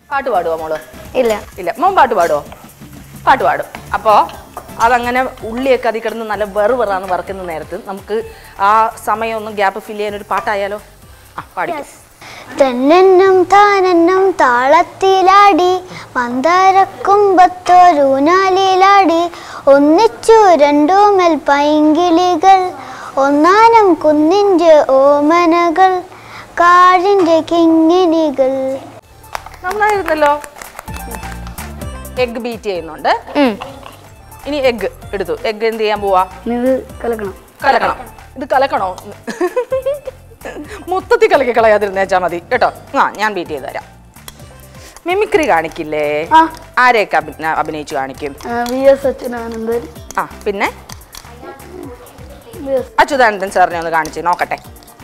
പാട്ട് പാടുവോ മോള് ഇല്ല ഇല്ല മോൻ പാട്ട് പാടുവോ പാട്ട് പാടും അപ്പോൾ അതങ്ങനെ ഉള്ളിയൊക്കെ അതിൽ കിടന്ന് നല്ല വെറു വെറാന്ന് വറക്കുന്ന നേരത്ത് നമുക്ക് ആ സമയം ഒന്ന് ഗ്യാപ്പ് ഫില്ല് ചെയ്യാൻ ഒരു പാട്ടായാലോ ആ പാടിക്കും തന്നെന്നും താനെന്നും താളത്തിലാടി മന്ദാരക്കുമ്പത്തൊരൂനാലിലാടി ഒന്നിച്ചു രണ്ടുമൽ പൈങ്കിളികൾ ഒന്നാനം കുന്നിൻ്റെ ഓമനകൾ കാടിൻ്റെ കിങ്ങിണികൾ നന്നായിരുന്നല്ലോ എഗ് ബീറ്റ് ചെയ്യുന്നുണ്ട് ഇനി എഗ് എടുത്തു എഗ് എന്ത് ചെയ്യാൻ പോവാ ഇത് കലക്കണം കലക്കണം ഇത് കലക്കണോ മൊത്തത്തിൽ കലക്കി കളയാതിരുന്നേച്ചാ മതി കേട്ടോ ആ ഞാൻ ബീറ്റ് ചെയ്ത് തരാം മിമിക്രി കാണിക്കില്ലേ ആ. ആരെയൊക്കെ അഭി- അഭിനയിച്ചു കാണിക്കും വി എസ് അച്യുതാനന്ദൻ ആ പിന്നെ വി എസ് അച്യുതാനന്ദൻ സാറിനെ ഒന്ന് കാണിച്ച് നോക്കട്ടെ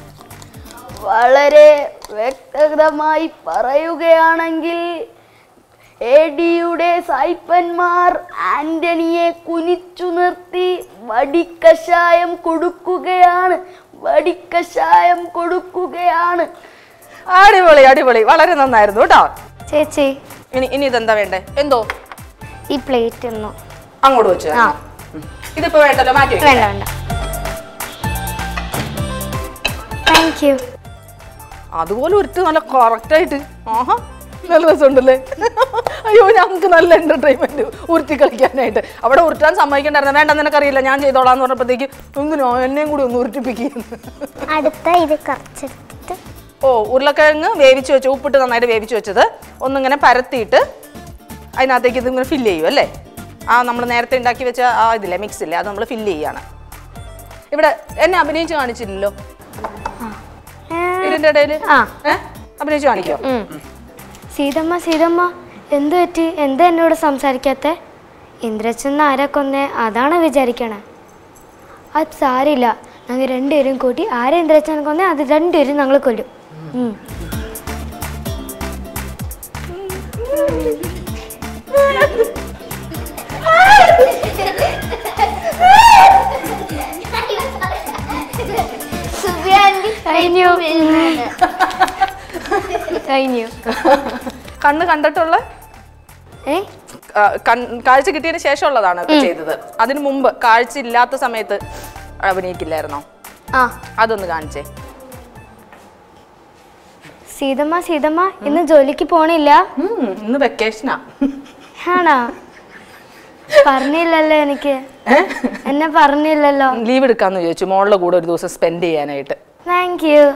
വളരെ വ്യക്തമായി പറയുകയാണെങ്കിൽ എ ഡിയുടെ സായിപ്പന്മാർ ആന്റണിയെ കുനിച്ചു നിർത്തി വടിക്കഷായം കൊടുക്കുകയാണ് വടിക്കഷായം കൊടുക്കുകയാണ് അടിപൊളി അടിപൊളി വളരെ നന്നായിരുന്നു കേട്ടോ ചേച്ചി ഇനി ഇനി ഇതെന്താ വേണ്ടേ എന്തോ ഈ പ്ലേറ്റ് ഒന്നു അങ്ങോട്ട് വെച്ച് തരണം. ഉം. ഇതിപ്പോ വേണ്ടല്ലോ മാറ്റി വെക്ക്. വേണ്ട വേണ്ട താങ്ക് യു അതുപോലെ ഒരുത്ത് നല്ല കറക്റ്റ് ആയിട്ട് ആഹാ നല്ല രസമുണ്ടല്ലേ അയ്യോ ഞങ്ങൾക്ക് നല്ല എന്റർടൈൻമെന്റ് ഉരുത്തി കളിക്കാനായിട്ട് അവിടെ ഉരുട്ടാൻ സമ്മതിക്കണ്ടായിരുന്നു വേണ്ട നിനക്കറിയില്ല ഞാൻ ചെയ്തോളാന്ന് പറഞ്ഞപ്പോഴത്തേക്ക് എന്തിനോ എന്നെയും കൂടി ഒന്ന് ഉരുട്ടിപ്പിക്കുന്നു അടുത്ത ഇത് കുറച്ചെടുത്തിട്ട് ഓ ഉരുളക്കിഴങ്ങ് വേവിച്ച് വെച്ച് ഉപ്പിട്ട് നന്നായിട്ട് വേവിച്ച് വെച്ചത് ഒന്നിങ്ങനെ പരത്തിയിട്ട് അതിനകത്തേക്ക് ഇതിങ്ങനെ ഫില്ല് ചെയ്യും അല്ലേ ആ നമ്മൾ നേരത്തെ ഉണ്ടാക്കി വെച്ച ആ ഇതില്ലേ മിക്സ് ഇല്ലേ അത് നമ്മൾ ഫില്ല് ചെയ്യാണ് ഇവിടെ എന്നെ അഭിനയിച്ച് കാണിച്ചില്ലല്ലോ ഇതിന്റെ ഇടയിൽ ആ. അഭിനയിച്ച് കാണിക്കോ സീതമ്മ സീതമ്മ എന്തു പറ്റി എന്താ എന്നോട് സംസാരിക്കാത്ത ഇന്ദ്രച്ചൻ ആരെ കൊന്നേ അതാണ് വിചാരിക്കണേ അത് സാരില്ല ഞങ്ങൾ രണ്ടുപേരും കൂട്ടി ആരെ ഇന്ദ്രച്ചൻ കൊന്നേ അത് രണ്ടുപേരും ഞങ്ങൾ കൊല്ലും ഉം. കഴിഞ്ഞു കഴിഞ്ഞു കണ്ണ് കണ്ടിട്ടുള്ള ഏ ആ, കൺ- കാഴ്ച കിട്ടിയതിന് ശേഷമുള്ളതാണ് ഇപ്പൊ ചെയ്തത് അതിനു മുമ്പ് കാഴ്ച ഇല്ലാത്ത സമയത്ത് അഭിനയിക്കില്ലായിരുന്നോ ആ അതൊന്ന് കാണിച്ചേ സീതമ്മ സീതമ്മ ഇന്ന് ജോലിക്ക് പോണില്ല ഉം, ഇന്ന് വെക്കേഷനാ ആണോ പറഞ്ഞില്ലല്ലോ എനിക്ക് എന്നെ പറഞ്ഞില്ലല്ലോ ലീവ് എടുക്കാന്ന് ചോദിച്ചു മോളുടെ കൂടെ ഒരു ദിവസം സ്പെൻഡ് ചെയ്യാനായിട്ട് താങ്ക് യു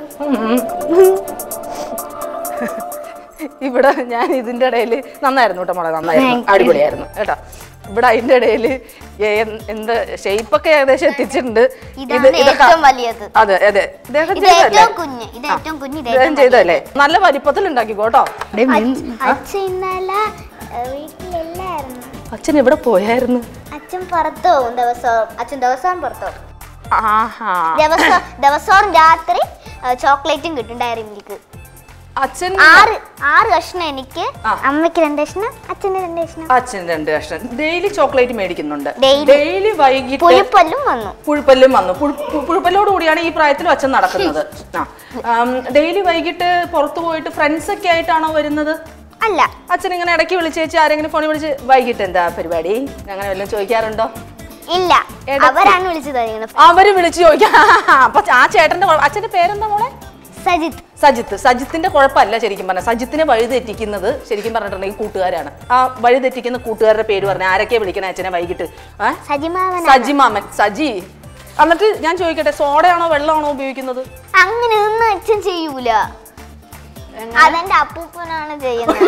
ഇവിടെ ഞാൻ ഇതിന്റെ ഇടയിൽ നന്നായിരുന്നു കേട്ടോ മോളെ നന്നായിരുന്നു അടിപൊളിയായിരുന്നു കേട്ടോ ഇവിടെ അതിന്റെ ഇടയിൽ എന്ത് ഷേപ്പൊക്കെ ഏകദേശം എത്തിച്ചിട്ടുണ്ട് ഇതാണ് ഇത് ഇതൊക്കെ- ഏറ്റവും വലിയത്. അതെ അതെ ഇദ്ദേഹം ഇത് ചെയ്തതല്ലേ? ഏറ്റവും കുഞ്ഞ് ഇത് ആ, ഏറ്റവും കുഞ്ഞ് ഇത് ഇദ്ദേഹം ഏറ്റവും ചെയ്തതല്ലേ നല്ല വലിപ്പത്തിൽ ഉണ്ടാക്കിക്കോ കേട്ടോ അച്ഛൻ ഇന്നലെ വീട്ടിലില്ലായിരുന്നു അച്ഛൻ എവിടെ പോയായിരുന്നു അച്ഛൻ പുറത്തു പോകും ദിവസവും അച്ഛൻ ദിവസവും പുറത്തു പോകും ആഹാ ദിവസം ദിവസവും രാത്രി ചോക്ലേറ്റും കിട്ടും ഡയറി മിൽക്ക് അച്ഛൻ ആറ് ആറ് കഷ്ണം എനിക്ക് ആ. അമ്മയ്ക്ക് രണ്ട് കഷ്ണം അച്ഛന് രണ്ട് കഷ്ണം അച്ഛൻ രണ്ട് കഷ്ണം ഡെയിലി ചോക്ലേറ്റ് മേടിക്കുന്നുണ്ട് Daily. ഡെയിലി വൈകിട്ട് പുഴുപ്പല്ലും വന്നു പുഴുപ്പല്ലും വന്നു പുഴു- പു- പുഴുപ്പല്ലോട് കൂടിയാണ് ഈ പ്രായത്തിലും അച്ഛൻ നടക്കുന്നത് ആ ഡെയിലി വൈകിട്ട് പുറത്തു പോയിട്ട് ഫ്രണ്ട്സ് ഒക്കെ ആയിട്ടാണോ വരുന്നത് അല്ല അച്ഛൻ ഇങ്ങനെ ഇടയ്ക്ക് വിളിച്ച് വെച്ച് ആരെങ്കിലും ഫോണിൽ വിളിച്ച് വൈകിട്ട് എന്താ പരിപാടി അങ്ങനെ വല്ലതും ചോദിക്കാറുണ്ടോ ഇല്ല ഇടയ്ക്ക്. അവരാണ് വിളിച്ചത് ഇങ്ങനെ അവര് വിളിച്ച് ചോദിക്കാം അപ്പൊ ആ ചേട്ടന്റെ കുഴ- അച്ഛന്റെ പേരെന്താ മോളെ സജിത്ത് സജിത്ത് സജിത്തിന്റെ കുഴപ്പമല്ല ശരിക്കും പറഞ്ഞാൽ സജിത്തിനെ വഴിതെറ്റിക്കുന്നത് ശരിക്കും പറഞ്ഞിട്ടുണ്ടെങ്കിൽ കൂട്ടുകാരാണ് ആ വഴിതെറ്റിക്കുന്ന കൂട്ടുകാരുടെ പേര് പറഞ്ഞ ആരൊക്കെയാ വിളിക്കണേ അച്ഛനെ വൈകിട്ട് ആ സജിമാവൻ സജി മാമൻ സജി എന്നിട്ട് ഞാൻ ചോദിക്കട്ടെ സോഡയാണോ വെള്ളമാണോ ഉപയോഗിക്കുന്നത് അങ്ങനെ ഒന്നും അച്ഛൻ ചെയ്യൂല അതെന്റെ അപ്പൂപ്പനാണ് ചെയ്യുന്നത്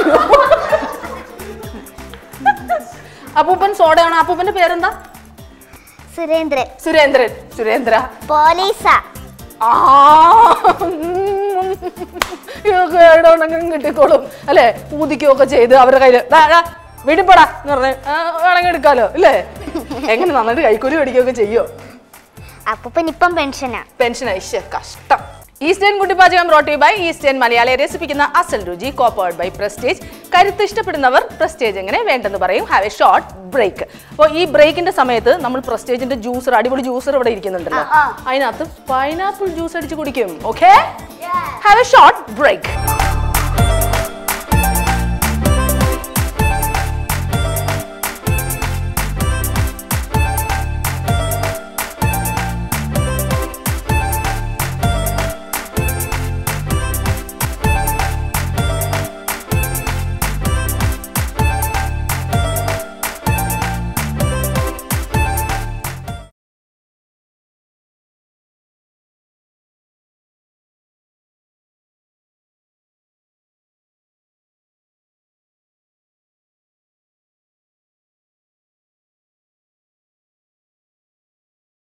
അപ്പൂപ്പൻ സോഡയാണോ അപ്പൂപ്പന്റെ പേരെന്താ സുരേന്ദ്രൻ സുരേന്ദ്രൻ സുരേന്ദ്ര പോലീസാ ആ ഇതൊക്കെ എവിടെയുണ്ടെങ്കിലും കിട്ടിക്കോളും അല്ലെ ഊതിക്കുകയൊക്കെ ചെയ്ത് അവരുടെ കയ്യില് "ദാ, ദാ, വീടിപ്പോടാ എന്ന് പറഞ്ഞ് "ആ, വേണമെങ്കിൽ എടുക്കാലോ അല്ലേ എങ്ങനെ നന്നായിട്ട് കൈക്കൂലി മേടിക്കുകയൊക്കെ ചെയ്യോ അപ്പൂപ്പൻ ഇപ്പം പെൻഷനാ പെൻഷൻ ഐശ്യ കഷ്ടം ഈസ്റ്റേൺ കുട്ടിപ്പാചകം ബ്രോട്ട് ബൈ ഈസ്റ്റേൺ മലയാളിയെ രസിപ്പിക്കുന്ന അസൽ രുചി കോപ്പേർഡ് ബൈ പ്രസ്റ്റേജ് കരുത്ത് ഇഷ്ടപ്പെടുന്നവർ പ്രസ്റ്റേജ് എങ്ങനെ വേണ്ടെന്ന് പറയും ഹാവ് എ ഷോർട്ട് ബ്രേക്ക് അപ്പോൾ ഈ ബ്രേക്കിന്റെ സമയത്ത് നമ്മൾ പ്രസ്റ്റേജിന്റെ ജ്യൂസർ അടിപൊളി ജ്യൂസർ ഇവിടെ ഇരിക്കുന്നുണ്ടല്ലോ അതിനകത്ത് പൈനാപ്പിൾ ജ്യൂസ് അടിച്ച് കുടിക്കും okay have a short break